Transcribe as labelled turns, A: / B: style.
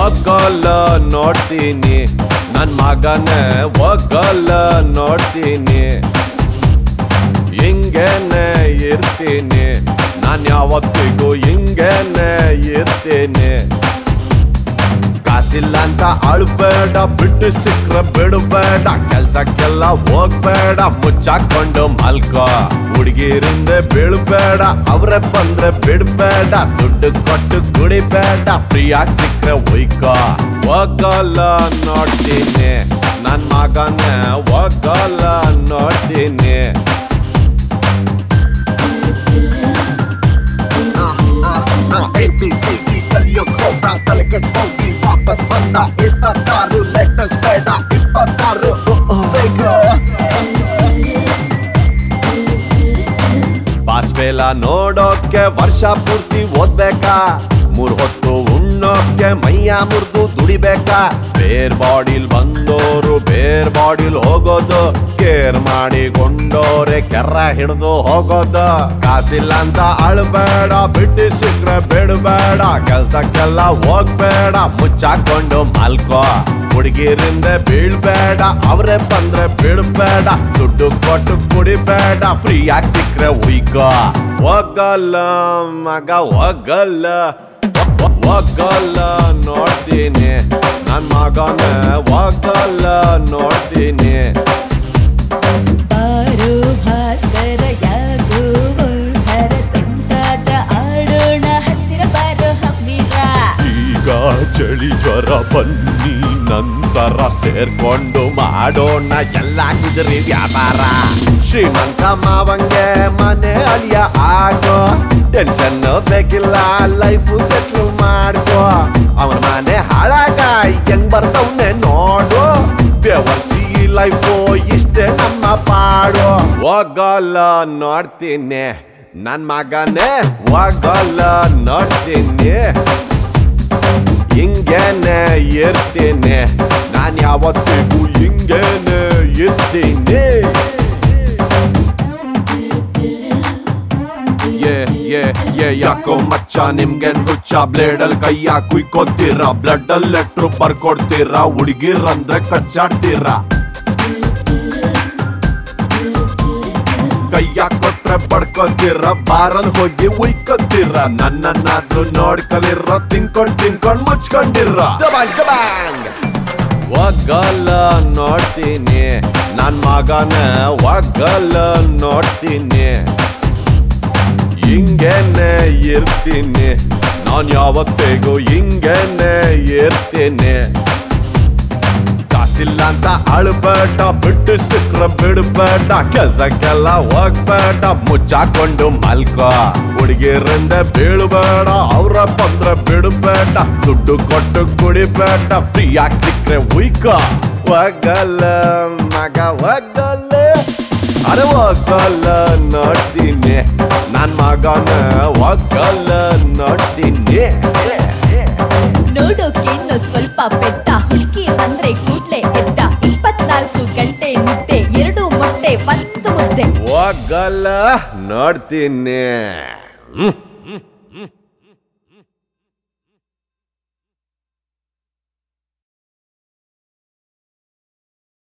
A: ಒಗ್ಗಲ್ಲ ನೋಡ್ತೀನಿ ನನ್ ಮಗನೇ ಒಗ್ಗಲ್ಲ ನೋಡ್ತೀನಿ ಹಿಂಗೇನೆ ಇರ್ತೀನಿ ನಾನ್ ಯಾವತ್ತಿಗೂ ಹಿಂಗೇನೆ ಇರ್ತೀನಿ ಕಾಸಿಲ್ಲ ಅಂತ ಅಳ್ಬೇಡ ಬಿಟ್ಟು ಸಿಕ್ರ ಬಿಡಬೇಡ ಕೆಲ್ಸಕ್ಕೆಲ್ಲ ಹೋಗ್ಬೇಡ ಮುಚ್ಚಾಕೊಂಡು ಮಲ್ಕೋ ಹುಡುಗಿರಿಂದ ಬೀಳ್ಬೇಡ ಅವ್ರೆ ಬಂದ್ರೆ ಬಿಡ್ಬೇಡ ದುಡ್ಡು ಕೊಟ್ಟು ಕುಡಿಬೇಡ ಫ್ರೀಯಾಗಿ ಸಿಕ್ರೆ ಒಯ್ಕೋ ಹೋಗಲ್ಲ ನೋಡ್ತೀನಿ ನನ್ ಮಗನೇ ಹೋಗಲ್ಲ ನೋಡ್ತೀನಿ
B: ABCD ಕಲಿಯೋ ಕೋಬ್ರ ತಲೆ ಹೋಗಿ ವಾಪಸ್ ಬಂದ ಇಪ್ಪತ್ತಾರು ಲೆಟರ್ಸ್ ಬೇಡ ಇಪ್ಪತ್ತಾರು ಬೇಕು
A: ಪಾಸ್ ಫೇಲ ನೋಡೋಕೆ ವರ್ಷ ಪೂರ್ತಿ ಓದ್ಬೇಕಾ ಮೂರ್ ಹೊತ್ತು ಉಣ್ಣೋಕೆ ಮೈಯ ಮುರಿದು ದುಡಿಬೇಕಾ ಬೇರ್ ಬಾಡಿಲ್ ಬಂದೋರು ಬೇರ್ ಬಾಡಿಲ್ ಹೋಗೋದು ಕೇರ್ ಮಾಡಿಕೊಂಡೋರೆ ಕೆರ್ರ ಹಿಡಿದು ಹೋಗೋದು ಕಾಸಿಲ್ಲ ಅಂತ ಅಳ್ಬೇಡ ಬಿಟ್ಟು ಸಿಕ್ರೆ ಬಿಡಬೇಡ ಕೆಲ್ಸಕ್ಕೆಲ್ಲ ಹೋಗ್ಬೇಡ ಮುಚ್ಚಾಕೊಂಡು ಮಲ್ಕೋ ಹುಡುಗಿರಿಂದ ಬೀಳ್ಬೇಡ ಅವ್ರೆ ಬಂದ್ರೆ ಬಿಡ್ಬೇಡ ದುಡ್ಡು ಕೊಟ್ಟು ಕುಡಿಬೇಡ ಫ್ರೀಯಾಗಿ ಸಿಕ್ರೆ ಉಯ್ಕೋ ಹೋಗಲ್ಲ ಮಗ ಹೋಗಲ್ಲ ಹೋಗಲ್ಲ ನೋಡ್ತೀನಿ ನನ್ ಮಗನ ಹೋಗಲ್ಲ ನೋಡ್ತೀನಿ
C: ಬಾರೋ ಭಾಸ್ಕರ ಯಾಕೋ ಹೊರ ತುಂಟಾಟ ಆಡೋಣ ಹತ್ತಿರ ಬಾರೋ ಹಮ್ಮಿರ
A: ಈಗ ಚಳಿ ಜ್ವರ ಬನ್ನಿ ನಂತರ ಸೇರ್ಕೊಂಡು ಮಾಡೋಣ ಎಲ್ಲ ಕುದುರೆ ವ್ಯಾಪಾರ ಶ್ರೀಮಂತ ಮಾವಂಗೆ ಮನೆ ಅಳಿಯ ಆಗೋ ಟೆನ್ಷನ್ ಬೇಕಿಲ್ಲ ಲೈಫ್ ಸೆಟ್ಲ್ ಮಾಡ್ಕೋ ಅವನ ಮನೆ ಹಾಳಾಗ ಹೆಂಗ್ ಬರ್ತವ್ನೆ ನೋಡು ಬೆವರ್ಸಿ ಲೈಫು ಇಷ್ಟೇ ನಮ್ಮ ಪಾಡು ಹೋಗಲ್ಲ ನೋಡ್ತೀನಿ ನನ್ ಮಗನೇ ಹೋಗಲ್ಲ ನೋಡ್ತೀನಿ ಹಿಂಗೇನೆ ಇರ್ತೀನಿ ನಾನ್ ಯಾವತ್ತಿಗೂ ಹಿಂಗೇನೆ ಇರ್ತೀನಿ ಏ ಏ ಏ ಯಾಕೋ ಮಚ್ಚ ನಿಮ್ಗೆ ಹುಚ್ಚ ಬ್ಲೇಡ್ ಅಲ್ಲಿ ಕೈಯ ಕುಯ್ಕೋತೀರಾ ಬ್ಲಡ್ ಅಲ್ಲಿ ಲೆಟ್ರು ಬರ್ಕೊಡ್ತೀರಾ ಹುಡುಗಿರಂದ್ರೆ ಕಚ್ಚಾಡ್ತೀರಾ ಕೈಯ ಕೊಟ್ರೆ ಬಡ್ಕೋತೀರ ಬಾರಲ್ ಹೋಗಿ ಉಯ್ಕೋತೀರ ನನ್ನನ್ನಾದ್ರೂ ನೋಡ್ಕಲಿರ ತಿನ್ಕೊಂಡ್ ತಿನ್ಕೊಂಡ್ ಮುಚ್ಕೊಂಡಿರ ಒಗ್ಗಲ್ಲ ನೋಡ್ತೀನಿ ನನ್ ಮಗನ ಒಗ್ಗಲ್ಲ ನೋಡ್ತೀನಿ ಹಿಂಗೇನೆ ಇರ್ತೀನಿ ನಾನ್ ಯಾವತ್ತಿಗೂ ಹಿಂಗೇನೆ ಇರ್ತೀನಿ ಕಾಸಿಲ್ಲ ಅಂತ ಅಳ್ಬೇಡ ಬಿಟ್ಟು ಸಿಕ್ರ ಬಿಡ್ಬೇಡ ಕೆಲ್ಸಕ್ಕೆಲ್ಲ ಹೋಗ್ಬೇಡ ಮುಚ್ಚಾಕೊಂಡು ಮಲ್ಕೋ ಹುಡುಗಿರಿಂದ ಬೀಳ್ಬೇಡ ಅವ್ರ ಬಂದ್ರೆ ಬಿಡ್ಬೇಡ ದುಡ್ಡು ಕೊಟ್ಟು ಕುಡಿಬೇಡ ಫ್ರೀಯಾಗಿ ಸಿಕ್ರೆ ಉಯ್ಕೋ ಹೋಗಲ್ಲ ಮಗ ಹೋಗಲ್ಲ ಅರೆ ಹೋಗಲ್ಲ ನೋಡ್ತೀನಿ ನನ್ ಮಗನ ಹೋಗಲ್ಲ ನೋಡ್ತೀನಿ
C: ನೋಡೋಕೆ ಇನ್ನು ಸ್ವಲ್ಪ ಪೆದ್ದ ಹುಡುಗಿ ಅಂದ್ರೆ ಕೂಡ್ಲೆ ಎದ್ದ ಇಪ್ಪತ್ನಾಲ್ಕು ಗಂಟೆ ನಿದ್ದೆ ಎರಡು ಮೊಟ್ಟೆ ಒಂದು ಮುದ್ದೆ
A: ಹೋಗಲ್ಲ ನೋಡ್ತೀನಿ ಹ್ಮ್